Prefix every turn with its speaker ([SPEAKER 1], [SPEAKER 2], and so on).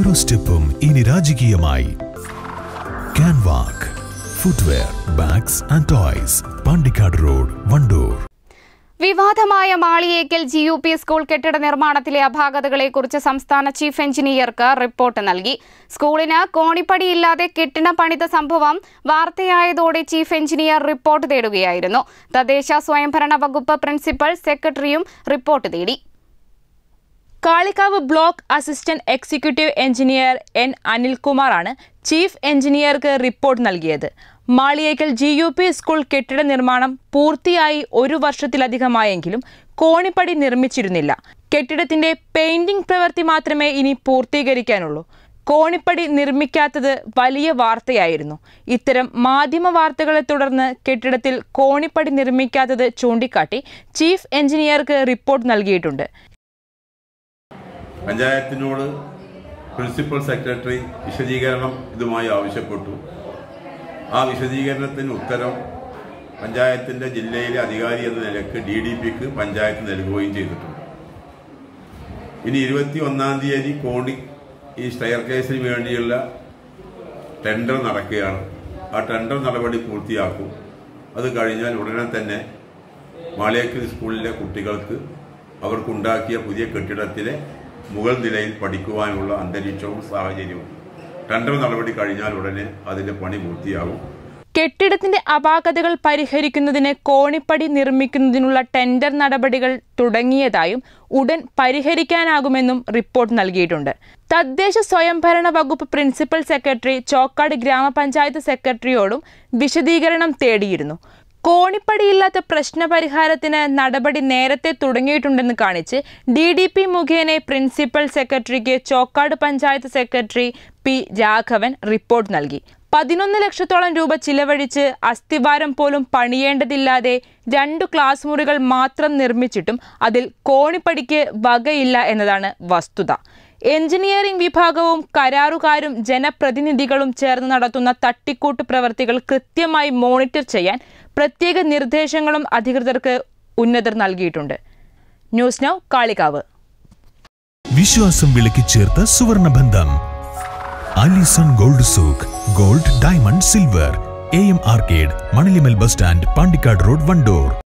[SPEAKER 1] ഓരോ സ്റ്റെപ്പും ഇനി രാജകീയമായി Canwalk footwear bags and toys Pandikkad road Wandoor
[SPEAKER 2] വിവാദമായ Maliyekkal G U P school കെട്ടിട നിർമ്മാണത്തിലെ അപാകതകളെക്കുറിച്ച് സംസ്ഥാന ചീഫ് എഞ്ചിനീയർക്ക് റിപ്പോർട്ട് നൽകി സ്കൂളിന് കോണിപ്പടിയില്ലാതെ കെട്ടിടം പണിത സംഭവം വാർത്തയായതോടെ ചീഫ് എഞ്ചിനീയർ റിപ്പോർട്ട് തേടുകയായിരുന്നു തദ്ദേശ സ്വയംഭരണ വകുപ്പ് പ്രിൻസിപ്പൽ സെക്രട്ടറിയും റിപ്പോർട്ട് തേടി
[SPEAKER 3] Kalikavu block assistant executive engineer N അനിൽകുമാറാണ് ചീഫ് എഞ്ചിനീയർക്ക് റിപ്പോർട്ട് നൽകിയത് Maliyekkal G U P school കെട്ടിട നിർമ്മാണം പൂർത്തിയായി ഒരു വർഷത്തിലധികമായെങ്കിലും കോണിപ്പടി നിർമ്മിച്ചിരുന്നില്ല കെട്ടിടത്തിന്റെ പെയിന്റിംഗ് പ്രവൃത്തി മാത്രമേ ഇനി പൂർത്തീകരിക്കാനുള്ളൂ കോണിപ്പടി നിർമ്മിക്കാത്തത് വലിയ വാർത്തയായിരുന്നു ഇത്തരം മാധ്യമ വാർത്തകളെ തുടർന്ന് കെട്ടിടത്തിൽ കോണിപ്പടി നിർമ്മിക്കാത്തത് ചൂണ്ടിക്കാട്ടി ചീഫ് എഞ്ചിനീയർക്ക് റിപ്പോർട്ട് നൽകിയിട്ടുണ്ട്
[SPEAKER 4] പഞ്ചായത്തിനോട് പ്രിൻസിപ്പൽ സെക്രട്ടറി വിശദീകരണം ഇതുമായി ആവശ്യപ്പെട്ടു ആ വിശദീകരണത്തിന് ഉത്തരം പഞ്ചായത്തിന്റെ ജില്ലയിലെ അധികാരി എന്ന നിലക്ക് ഡി ഡി പിക്ക് പഞ്ചായത്ത് നൽകുകയും ചെയ്തിട്ടുണ്ട് ഇനി ഇരുപത്തി ഒന്നാം തീയതി കോണി ഈ സ്റ്റെയർ കേസിന് വേണ്ടിയുള്ള ടെൻഡർ നടക്കുകയാണ് ആ ടെൻഡർ നടപടി പൂർത്തിയാക്കും അത് കഴിഞ്ഞാൽ ഉടനെ തന്നെ മാളിയേക്കൽ സ്കൂളിലെ കുട്ടികൾക്ക് അവർക്കുണ്ടാക്കിയ പുതിയ കെട്ടിടത്തിലെ മുകൾ നിലയിൽ പഠിക്കുവാനുള്ള അന്തരീക്ഷവും സാഹചര്യവും ടെൻഡർ നടപടി കഴിഞ്ഞാൽ ഉടനെ അതിന്റെ പണി പൂർത്തിയാകും
[SPEAKER 3] കെട്ടിടത്തിന്റെ അപാകതകൾ പരിഹരിക്കുന്നതിന് കോണിപ്പടി നിർമ്മിക്കുന്നതിനുള്ള ടെൻഡർ നടപടികൾ തുടങ്ങിയതായും ഉടൻ പരിഹരിക്കാനാകുമെന്നും റിപ്പോർട്ട് നൽകിയിട്ടുണ്ട് തദ്ദേശ സ്വയംഭരണ വകുപ്പ് പ്രിൻസിപ്പൽ സെക്രട്ടറി ചോക്കാട് ഗ്രാമപഞ്ചായത്ത് സെക്രട്ടറിയോടും വിശദീകരണം തേടിയിരുന്നു കോണിപ്പടിയില്ലാത്ത പ്രശ്നപരിഹാരത്തിന് നടപടി നേരത്തെ തുടങ്ങിയിട്ടുണ്ടെന്ന് കാണിച്ച് ഡി ഡി പി മുഖേന പ്രിൻസിപ്പൽ സെക്രട്ടറിക്ക് Chokkad panchayat secretary P Raghavan report നൽകി പതിനൊന്ന് ലക്ഷത്തോളം രൂപ ചിലവഴിച്ച് അസ്ഥിവാരം പോലും പണിയേണ്ടതില്ലാതെ രണ്ടു ക്ലാസ് മുറികൾ മാത്രം നിർമ്മിച്ചിട്ടും അതിൽ കോണിപ്പടിക്ക് വകയില്ല എന്നതാണ് വസ്തുത എഞ്ചിനീയറിംഗ് വിഭാഗവും കരാറുകാരും ജനപ്രതിനിധികളും ചേർന്ന് നടത്തുന്ന തട്ടിക്കൂട്ട് പ്രവർത്തികൾ കൃത്യമായി മോണിറ്റർ ചെയ്യാൻ പ്രത്യേക നിർദ്ദേശങ്ങളും അധികൃതർക്ക് ഉന്നതർ നൽകിയിട്ടുണ്ട് ന്യൂസ് നൗ കാളികാവ്
[SPEAKER 1] വിശ്വാസം വിളക്കി ചേർത്ത സുവർണ ബന്ധം Alison gold souk gold diamond silver A M arcade Manalimal bus stand Pandikkad road Wandoor